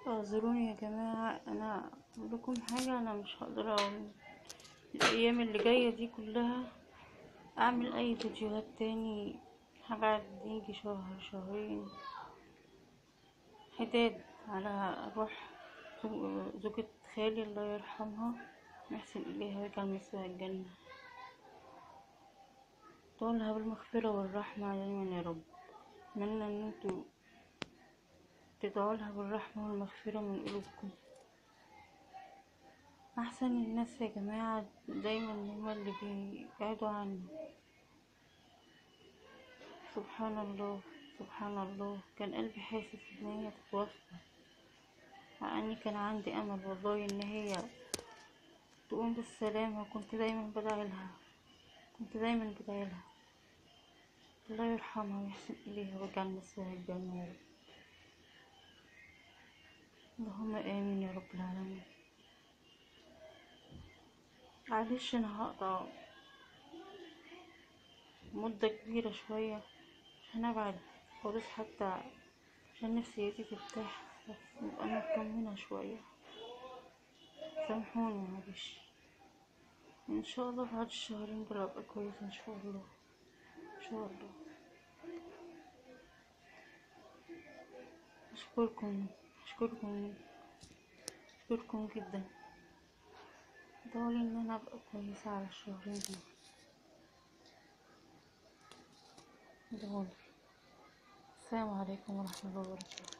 اعذروني يا جماعة انا اقول لكم حاجة انا مش هقدر اقول الايام اللي جاية دي كلها اعمل اي فيديوهات تاني هبعد يجي شهر شهرين حداد على روح زو- زوجة خالي الله يرحمها يحسن اليها ويجعل مسواها الجنة طولها بالمغفرة والرحمة دايما يا رب اتمنى ان انتوا تدعوا لها بالرحمة والمغفرة من قلوبكم أحسن الناس يا جماعة دايما هما اللي بيبعدوا عني سبحان الله سبحان الله كان قلبي حاسس إن هي تتوفى مع إني كان عندي أمل والله إن هي تقوم بالسلامة وكنت دايما بدعي لها كنت دايما بدعي لها الله يرحمها ويحسن إليها ويجعل مسواها الجنة يا رب اللهم آمين يا رب العالمين معلش أنا هقطع مدة كبيرة شوية عشان أبعد خالص حتى عشان نفسيتي ترتاح بس نبقى مطمنة شوية سامحوني معلش إن شاء الله بعد الشهرين دول أبقى كويسة إن شاء الله إن شاء الله أشكركم أشكركم أشكركم جدا ادعولي إن أنا أبقى كويسة على الشهرين دول ادعولي السلام عليكم ورحمة الله وبركاته